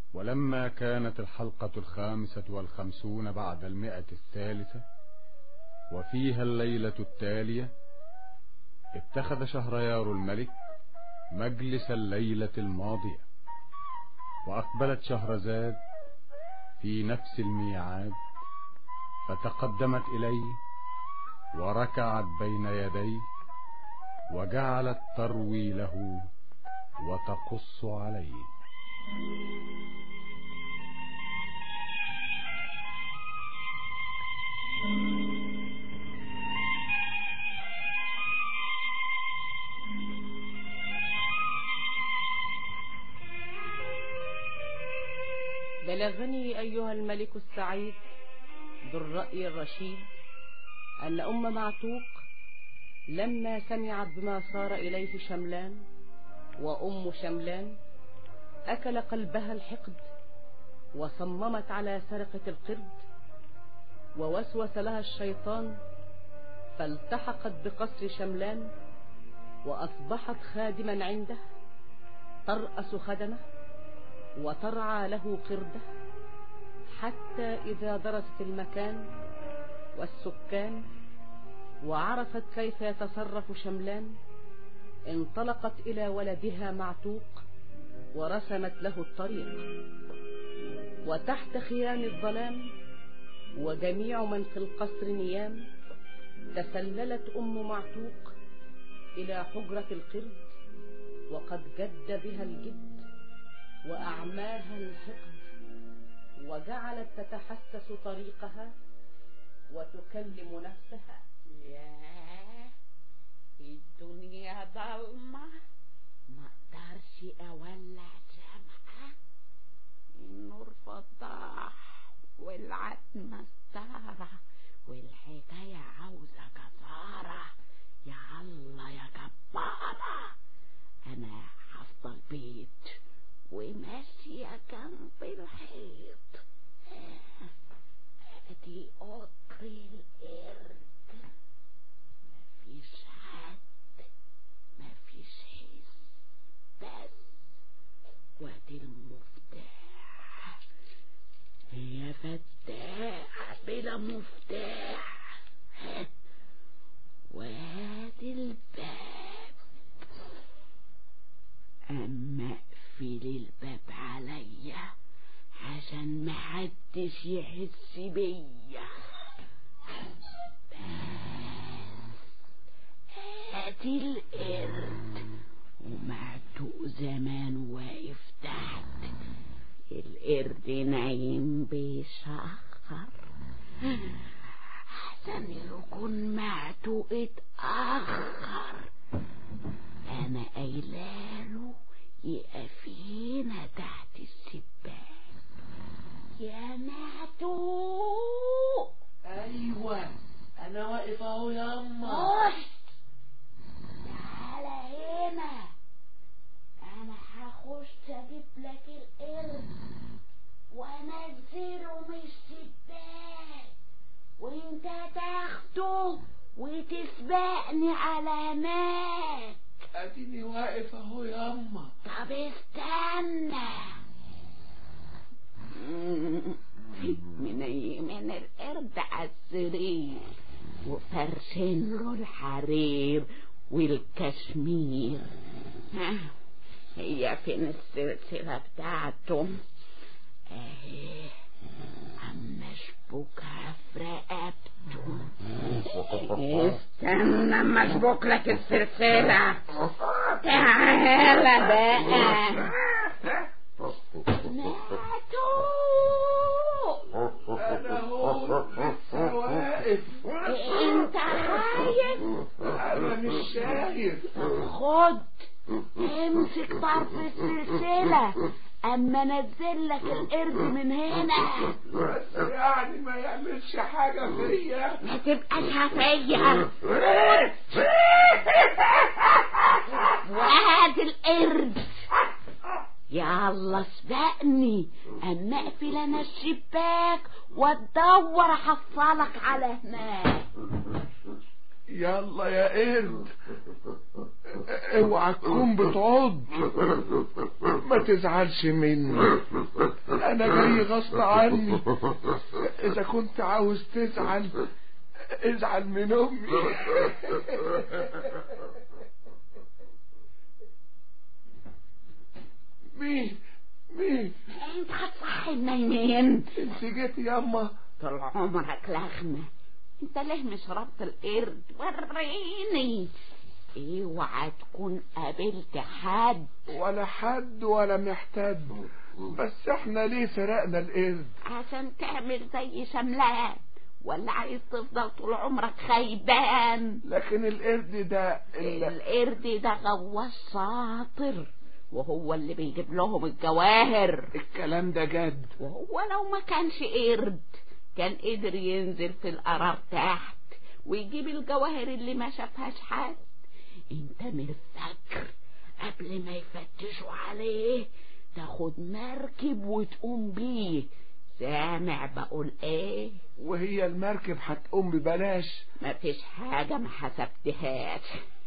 ولما كانت الحلقة الخامسة والخمسون بعد المئة الثالثة وفيها الليلة التالية اتخذ شهريار الملك مجلس الليلة الماضية وأقبلت شهرزاد في نفس الميعاد فتقدمت إليه وركعت بين يديه وجعلت تروي له وتقص عليه بلغني أيها الملك السعيد ذو الرأي الرشيد أن أم معتوق لما سمعت بما صار إليه شملان وأم شملان أكل قلبها الحقد وصممت على سرقة القرد ووسوس لها الشيطان فالتحقت بقصر شملان وأصبحت خادما عنده ترأس خدمه وترعى له قردة حتى إذا درست المكان والسكان وعرفت كيف يتصرف شملان انطلقت إلى ولدها معتوق ورسمت له الطريق وتحت خيام الظلام وجميع من في القصر نيام تسللت أم معتوق إلى حجرة القرد وقد جد بها الجد وأعماها الحقد وجعلت تتحسس طريقها وتكلم نفسها ياه الدنيا ضلمة ما اقدرش اولع شمعة النور فضاح والعتمة استارة والحكاية عاوزة جزارة يا الله يا جبارة انا هفضل بيت وماشية جنب الحيط ادي قطر القرد مفيش حد مفيش حس بس وادي المفتاح هي فتاح بلا مفتاح وادي الباب اما اقفل الباب عليا عشان محدش يحس بيا ادي القرد ومعتوق زمان واقف تحت القرد نايم بيشخر احسن يكون معتوق اتأخر انا قايلاله يقف هنا تحت السباك يا معتوق ايوه انا واقف اهو ياما خش تعالى هنا انا هخش اجيب لك القرد وانزله من الشباك وانت تاخده وتسبقني على هناك اديني واقف اهو ياما طب استنى منيمين القرد على السرير وفرشين له الحرير والكشمير ها هي فين السلسلة بتاعته اهي عم اشبكها في رقبته استنى اما اشبك لك السلسلة تعالى بقى ماتوا انا اهو لسه واقف انت خايف انا مش شايف خد امسك طرف السلسلة اما انزل لك القرد من هنا بس يعني ما يعملش حاجة فيا ما تبقاش هفية وهات القرد يلا سبقني اما اقفل انا الشباك وادور احصلك على هناك يلا يا قرد اوعى تكون بتعض ما تزعلش مني انا جاي غصب عني اذا كنت عاوز تزعل ازعل من امي مين مين انت هتصحي النايمين انت جيتي ياما طول عمرك لخمة انت ليه مش ربط القرد وريني اوعى تكون قابلت حد ولا حد ولا محتاج بس احنا ليه سرقنا القرد عشان تعمل زي شملان ولا عايز تفضل طول عمرك خيبان لكن القرد ده ال- القرد ده غواص شاطر وهو اللي بيجيب لهم الجواهر الكلام ده جد وهو لو ما كانش قرد كان قدر ينزل في القرار تحت ويجيب الجواهر اللي ما شافهاش حد انت من الفجر قبل ما يفتشوا عليه تاخد مركب وتقوم بيه سامع بقول ايه وهي المركب هتقوم ببلاش ما فيش حاجة ما حسبتهاش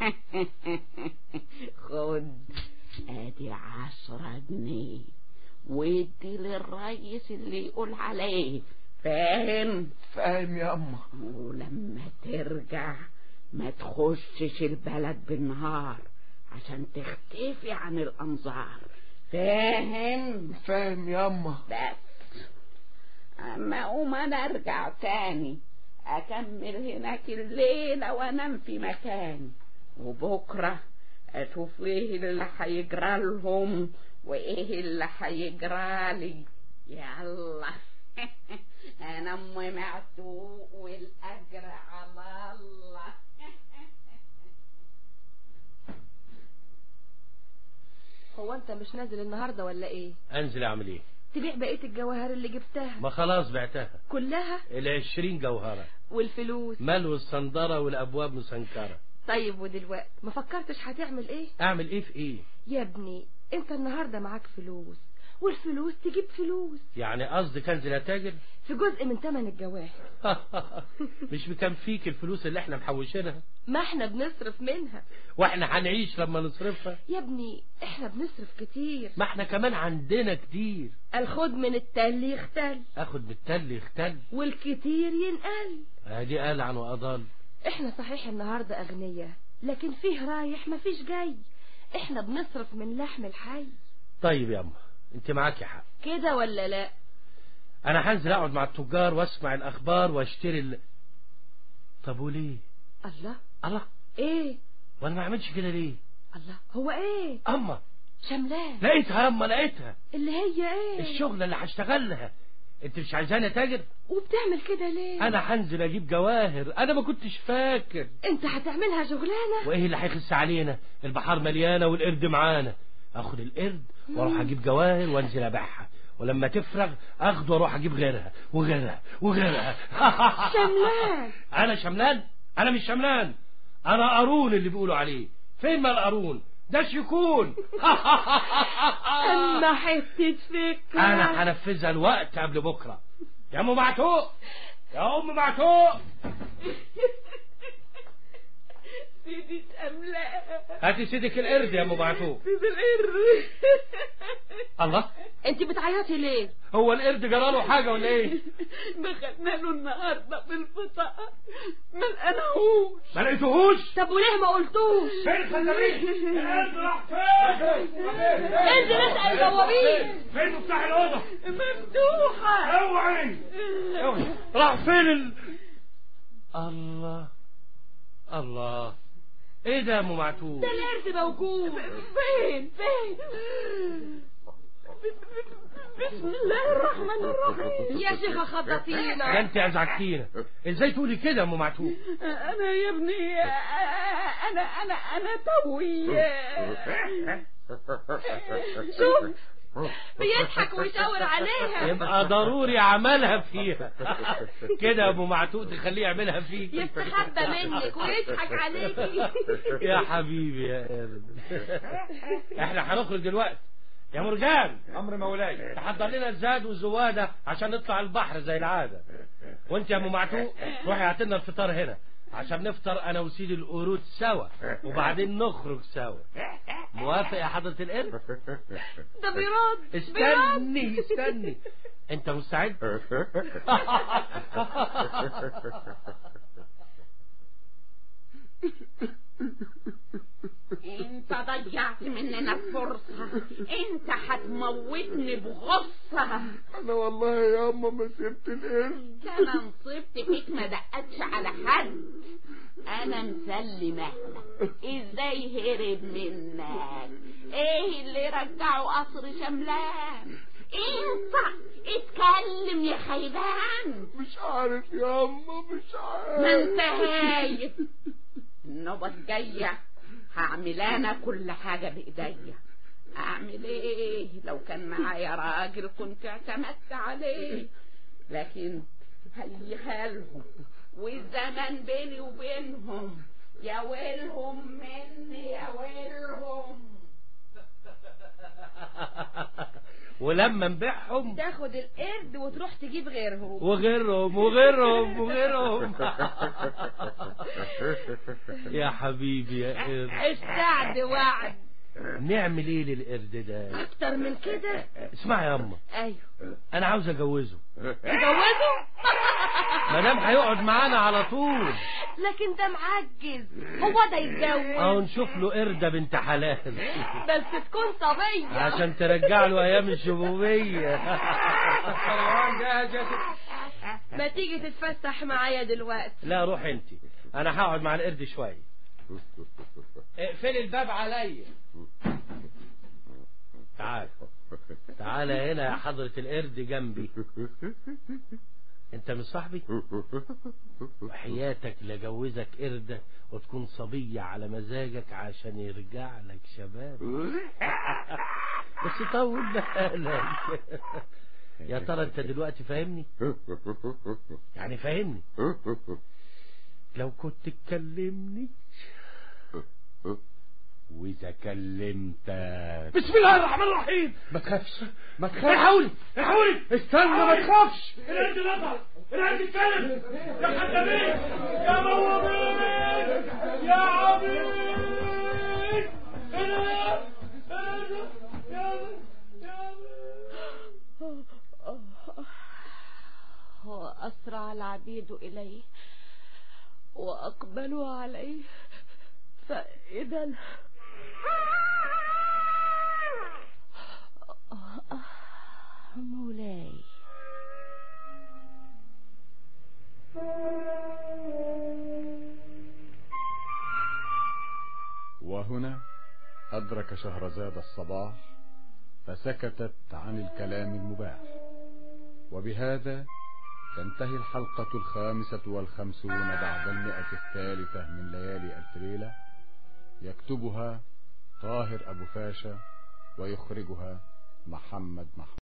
خد ادي عشرة جنيه وادي للريس اللي يقول عليه فاهم فاهم ياما ولما ترجع ما تخشش البلد بالنهار عشان تختفي عن الانظار فاهم فاهم ياما بس اما اقوم انا ارجع تاني اكمل هناك الليلة وانام في مكاني وبكرة اشوف ايه اللي هيجرى لهم وايه اللي هيجرى لي يلا انا ام معتوق والاجر على الله هو انت مش نازل النهارده ولا ايه انزل اعمل ايه تبيع بقيه الجواهر اللي جبتها ما خلاص بعتها كلها العشرين جوهرة والفلوس ملو الصندرة والابواب مسنكرة طيب ودلوقتي ما فكرتش هتعمل ايه اعمل ايه في ايه يا ابني انت النهارده معاك فلوس والفلوس تجيب فلوس يعني قصدك انزل اتاجر في جزء من ثمن الجواهر مش مكفيك الفلوس اللي احنا محوشينها ما احنا بنصرف منها واحنا هنعيش لما نصرفها يا ابني احنا بنصرف كتير ما احنا كمان عندنا كتير الخد من التل يختل اخد بالتل يختل والكتير ينقل ادي قال عن واضل احنا صحيح النهارده اغنياء لكن فيه رايح مفيش جاي احنا بنصرف من لحم الحي طيب يا اما انت معاكي حق كده ولا لا انا هنزل اقعد مع التجار واسمع الاخبار واشتري ال... طب وليه الله الله ايه وانا ما اعملش كده ليه الله هو ايه اما شملان لقيتها اما لقيتها اللي هي ايه الشغلة اللي هشتغلها انت مش عايزاني اتاجر وبتعمل كده ليه انا هنزل اجيب جواهر انا ما كنتش فاكر انت هتعملها شغلانه وايه اللي هيخس علينا البحار مليانه والقرد معانا اخد القرد واروح اجيب جواهر وانزل ابيعها ولما تفرغ اخده واروح اجيب غيرها وغيرها وغيرها شملان انا شملان انا مش شملان انا قارون اللي بيقولوا عليه فين ما القارون ده شيكون اما حته فكره انا هنفذها الوقت قبل بكره يا ام معتوق يا ام معتوق سيدة املاء هاتي سيدك القرد يا ام معتوق سيد القرد الله انت بتعيطي ليه هو القرد جراله حاجه ولا ايه دخلنا له النهارده بالفطار ما لقناهوش ما لقيتوهوش طب وليه ما قلتوش فين الخزامين القرد راح فين انزل اسال البوابين فين مفتاح الاوضه مفتوحه اوعي اوعي راح فين ال... الله الله ايه ده يا ام معتوق ده القرد موجود فين فين بسم الله الرحمن الرحيم يا شيخة ده خضتينا انت ازعجتينا ازاي تقولي كده يا ام معتوق انا يا ابني انا انا انا توي شوف بيضحك ويشاور عليها يبقى ضروري عملها فيها كده يا ابو معتوق تخليه يعملها فيك يستخبى منك ويضحك عليكي يا حبيبي يا قرد احنا هنخرج دلوقتي يا مرجان امر مولاي تحضر لنا الزاد والزواده عشان نطلع البحر زي العاده وانت يا ام معتوق روحي هات لنا الفطار هنا عشان نفطر انا وسيد القرود سوا وبعدين نخرج سوا موافق يا حضرة القرد ده بيرد استني استني انت مستعد انت ضيعت مننا الفرصة انت هتموتني بغصة انا والله يا اما ما سبت القرد ده انا نصيبت فيك ما دقتش على حد انا مسلمة لك ازاي هرب منك ايه اللي رجعه قصر شملان انت اتكلم يا خيبان مش عارف يا اما مش عارف ما انت هايف النوبة الجاية هعمل انا كل حاجة بايديا اعمل ايه لو كان معايا راجل كنت اعتمدت عليه لكن هيها لهم والزمن بيني وبينهم يا ويلهم مني يا ويلهم ولما نبيعهم تاخد القرد وتروح تجيب غيرهم وغيرهم وغيرهم وغيرهم يا حبيبي يا قرد السعد وعد نعمل ايه للقرد ده اكتر من كده اسمع يا اما ايوه انا عاوز اجوزه تجوزه ما دام هيقعد معانا على طول لكن ده معجز هو ده يتجوز اهو نشوف له قردة بنت حلال بس تكون صبية عشان ترجع له ايام الشبوبية ما تيجي تتفسح معايا دلوقتي لا روح انت انا هقعد مع القرد شوية اقفل الباب عليا تعال تعال هنا يا حضرة القرد جنبي انت مش صاحبي وحياتك لجوزك قردة وتكون صبية على مزاجك عشان يرجع لك شباب بس طول بالك يا ترى انت دلوقتي فاهمني يعني فاهمني لو كنت تكلمني واذا كلمتك بسم الله الرحمن الرحيم ما تخافش ما تخافش الحقوني الحقوني استنى ما تخافش القرد نطق القرد اتكلم يا خدامين يا بوابين يا عبيد القرد القرد يا يا وأسرع العبيد إليه وأقبلوا عليه فإذا مولاي وهنا أدرك شهرزاد الصباح فسكتت عن الكلام المباح وبهذا تنتهي الحلقة الخامسة والخمسون بعد المئة الثالثة من ليالي ألف ليلة يكتبها طاهر أبو فاشا ويخرجها محمد محمود